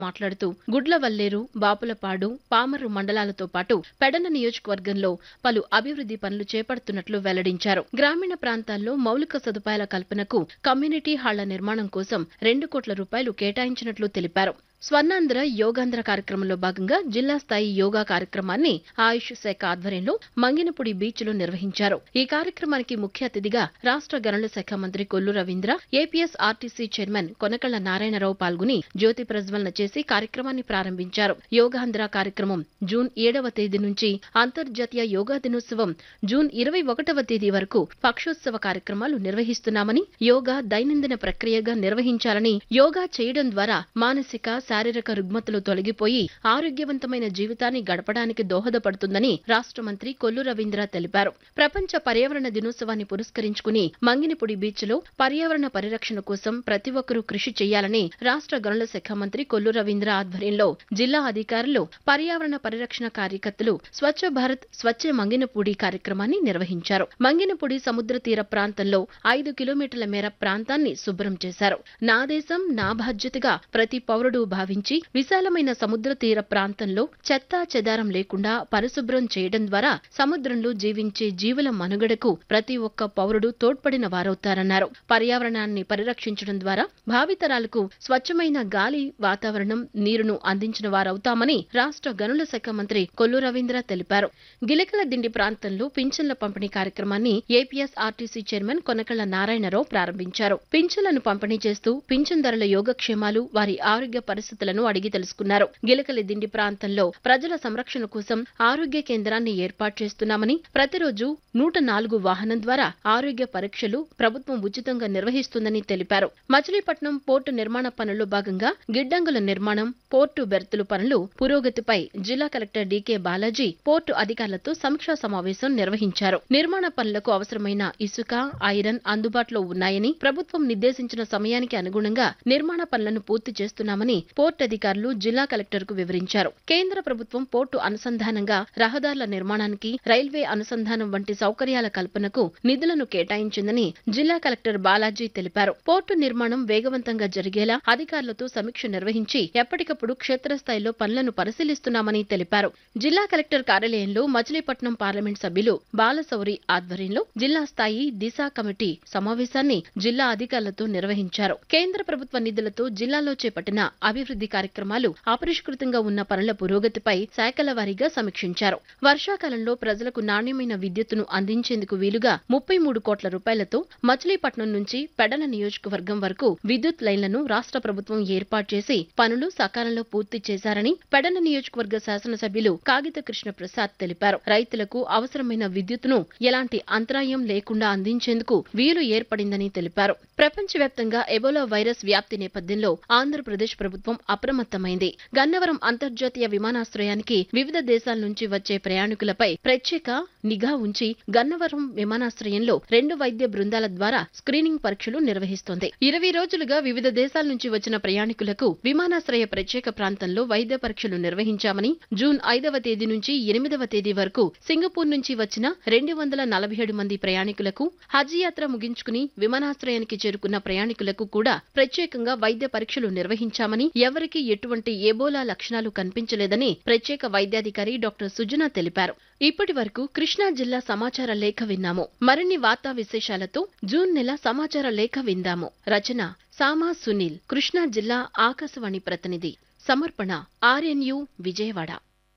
మాట్లాడుతూ గుడ్లవల్లేరు బాపులపాడు పామర్రు మండలాలతో పాటు పెడన నియోజకవర్గంలో పలు అభివృద్ధి పనులు చేపడుతున్నట్లు వెల్లడించారు గ్రామీణ ప్రాంతాల్లో మౌలిక సదుపాయాల కల్పనకు కమ్యూనిటీ హాళ్ల నిర్మాణం కోసం రెండు కోట్ల రూపాయలు కేటాయించినట్లు తెలిపారు స్వర్ణాంధ్ర యోగాంధ్ర కార్యక్రమంలో భాగంగా జిల్లా స్థాయి యోగా కార్యక్రమాన్ని ఆయుష్ శాఖ ఆధ్వర్యంలో మంగినపూడి బీచ్ లో నిర్వహించారు ఈ కార్యక్రమానికి ముఖ్య అతిథిగా రాష్ట్ర గనుల శాఖ మంత్రి Kollu Ravindra APS RTC chairman Konakalla Narayanarao పాల్గొని జ్యోతి ప్రజ్వలన చేసి కార్యక్రమాన్ని ప్రారంభించారు యోగాంధ్ర కార్యక్రమం జూన్ ఏడవ తేదీ నుంచి అంతర్జాతీయ యోగా దినోత్సవం జూన్ ఇరవై ఒకటవ తేదీ వరకు పక్షోత్సవ కార్యక్రమాలు నిర్వహిస్తున్నామని యోగా దైనందిన ప్రక్రియగా నిర్వహించాలని యోగా చేయడం ద్వారా మానసిక శారీరక రుగ్మతలు తొలగిపోయి ఆరోగ్యవంతమైన జీవితాన్ని గడపడానికి దోహదపడుతుందని రాష్ట్ర మంత్రి కొల్లు రవీంద్ర తెలిపారు ప్రపంచ పర్యావరణ దినోత్సవాన్ని పురస్కరించుకుని మంగినపూడి బీచ్ లో పర్యావరణ పరిరక్షణ కోసం ప్రతి ఒక్కరూ కృషి చేయాలని రాష్ట్ర గనుల శాఖ మంత్రి కొల్లు రవీంద్ర ఆధ్వర్యంలో జిల్లా అధికారులు పర్యావరణ పరిరక్షణ కార్యకర్తలు స్వచ్ఛ భారత్ స్వచ్ఛ మంగినపూడి కార్యక్రమాన్ని నిర్వహించారు మంగినపూడి సముద్ర తీర ప్రాంతంలో ఐదు కిలోమీటర్ల మేర ప్రాంతాన్ని శుభ్రం చేశారు నా దేశం నా బాధ్యతగా ప్రతి పౌరుడు భావించి విశాలమైన సముద్ర తీర ప్రాంతంలో చెత్తా చెదారం లేకుండా పరిశుభ్రం చేయడం ద్వారా సముద్రంలో జీవించే జీవుల మనుగడకు ప్రతి ఒక్క పౌరుడు తోడ్పడిన వారవుతారన్నారు పర్యావరణాన్ని పరిరక్షించడం ద్వారా భావితరాలకు స్వచ్ఛమైన గాలి వాతావరణం నీరును అందించిన వారవుతామని రాష్ట్ర గనుల శాఖ మంత్రి కొల్లు రవీంద్ర తెలిపారు గిలకల దిండి ప్రాంతంలో పింఛన్ల పంపిణీ కార్యక్రమాన్ని APS RTC chairman Konakalla Narayanarao ప్రారంభించారు పింఛన్లను పంపిణీ చేస్తూ పింఛన్దారుల యోగక్షేమాలు వారి ఆరోగ్య పరిస్థితులను అడిగి తెలుసుకున్నారు గిలకలి దిండి ప్రాంతంలో ప్రజల సంరక్షణ కోసం ఆరోగ్య కేంద్రాన్ని ఏర్పాటు చేస్తున్నామని ప్రతిరోజు నూట నాలుగు వాహనం ద్వారా ఆరోగ్య పరీక్షలు ప్రభుత్వం ఉచితంగా నిర్వహిస్తుందని తెలిపారు మచిలీపట్నం పోర్టు నిర్మాణ పనుల్లో భాగంగా గిడ్డంగుల నిర్మాణం పోర్టు బెర్తులు పనులు పురోగతిపై జిల్లా కలెక్టర్ డీకే బాలాజీ పోర్టు అధికారులతో సమీక్షా సమావేశం నిర్వహించారు నిర్మాణ పనులకు అవసరమైన ఇసుక ఐరన్ అందుబాటులో ఉన్నాయని ప్రభుత్వం నిర్దేశించిన సమయానికి అనుగుణంగా నిర్మాణ పనులను పూర్తి చేస్తున్నామని పోర్టు అధికారులు జిల్లా కలెక్టర్ కు వివరించారు కేంద్ర ప్రభుత్వం పోర్టు అనుసంధానంగా రహదారుల నిర్మాణానికి రైల్వే అనుసంధానం వంటి సౌకర్యాల కల్పనకు నిధులను కేటాయించిందని జిల్లా కలెక్టర్ బాలాజీ తెలిపారు పోర్టు నిర్మాణం వేగవంతంగా జరిగేలా అధికారులతో సమీక్ష నిర్వహించి ఎప్పటికప్పుడు క్షేత్రస్థాయిలో పనులను పరిశీలిస్తున్నామని తెలిపారు జిల్లా కలెక్టర్ కార్యాలయంలో మచిలీపట్నం పార్లమెంట్ సభ్యులు బాలశౌరి ఆధ్వర్యంలో జిల్లా స్థాయి దిశ కమిటీ సమావేశాన్ని జిల్లా అధికారులతో నిర్వహించారు కేంద్ర ప్రభుత్వ నిధులతో జిల్లాలో చేపట్టిన అభివృద్ధి కార్యక్రమాలు అపరిష్కృతంగా ఉన్న పనుల పురోగతిపై శాఖల వారీగా సమీక్షించారు వర్షాకాలంలో ప్రజలకు నాణ్యమైన విద్యుత్తును అందించేందుకు వీలుగా ముప్పై మూడు కోట్ల రూపాయలతో మచిలీపట్నం నుంచి పెడల నియోజకవర్గం వరకు విద్యుత్ లైన్లను రాష్ట్ర ప్రభుత్వం ఏర్పాటు చేసి పనులు సకాలంలో పూర్తి చేశారని పెడన నియోజకవర్గ శాసనసభ్యులు కాగిత కృష్ణ ప్రసాద్ తెలిపారు రైతులకు అవసరమైన విద్యుత్తును ఎలాంటి అంతరాయం లేకుండా అందించేందుకు వీలు ఏర్పడిందని తెలిపారు ప్రపంచవ్యాప్తంగా ఎబోలా వైరస్ వ్యాప్తి నేపథ్యంలో ఆంధ్రప్రదేశ్ ప్రభుత్వం అప్రమత్తమైంది గన్నవరం అంతర్జాతీయ విమానాశ్రయానికి వివిధ దేశాల నుంచి వచ్చే ప్రయాణికులపై ప్రత్యేక నిఘా ఉంచి గన్నవరం విమానాశ్రయంలో రెండు వైద్య బృందాల ద్వారా స్క్రీనింగ్ పరీక్షలు నిర్వహిస్తోంది ఇరవై రోజులుగా వివిధ దేశాల నుంచి వచ్చిన ప్రయాణికులకు విమానాశ్రయ ప్రత్యేక ప్రాంతంలో వైద్య పరీక్షలు నిర్వహించామని జూన్ ఐదవ తేదీ నుంచి ఎనిమిదవ తేదీ వరకు సింగపూర్ నుంచి వచ్చిన రెండు వందల నలభై ఏడు మంది ప్రయాణికులకు హజ్ యాత్ర ముగించుకుని విమానాశ్రయానికి చేరుకున్న ప్రయాణికులకు కూడా ప్రత్యేకంగా వైద్య పరీక్షలు నిర్వహించామని ఎవరికీ ఎటువంటి ఎబోలా లక్షణాలు కనిపించలేదని ప్రత్యేక వైద్యాధికారి డాక్టర్ సుజన తెలిపారు ఇప్పటి వరకు కృష్ణా జిల్లా సమాచార లేఖ విన్నాము మరిన్ని వార్తా విశేషాలతో జూన్ నెల సమాచార లేఖ విందాము రచన సామా సునీల్ కృష్ణా జిల్లా ఆకాశవాణి ప్రతినిధి సమర్పణ ఆర్ఎన్యు విజయవాడ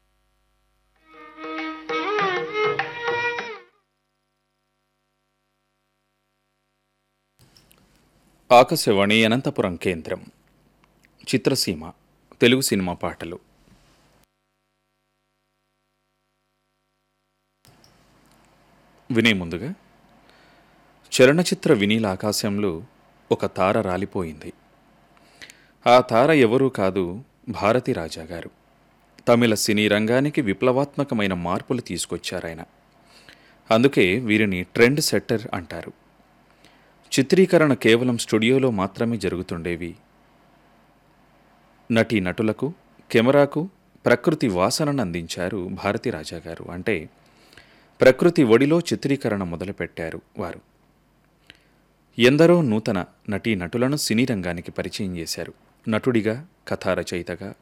ఆకాశవాణి అనంతపురం కేంద్రం చిత్రసీమ తెలుగు సినిమా పాటలు వినే ముందుగా చలనచిత్ర వినీల ఆకాశంలో ఒక తార రాలిపోయింది ఆ తార ఎవరూ కాదు భారతి రాజా గారు తమిళ సినీ రంగానికి విప్లవాత్మకమైన మార్పులు తీసుకొచ్చారాయన అందుకే వీరిని ట్రెండ్ సెట్టర్ అంటారు చిత్రీకరణ కేవలం స్టూడియోలో మాత్రమే జరుగుతుండేవి నటీ నటులకు కెమెరాకు ప్రకృతి వాసనను అందించారు భారతి రాజా గారు అంటే ప్రకృతి ఒడిలో చిత్రీకరణ మొదలుపెట్టారు వారు ఎందరో నూతన నటీనటులను సినీ రంగానికి పరిచయం చేశారు నటుడిగా కథా రచయితగా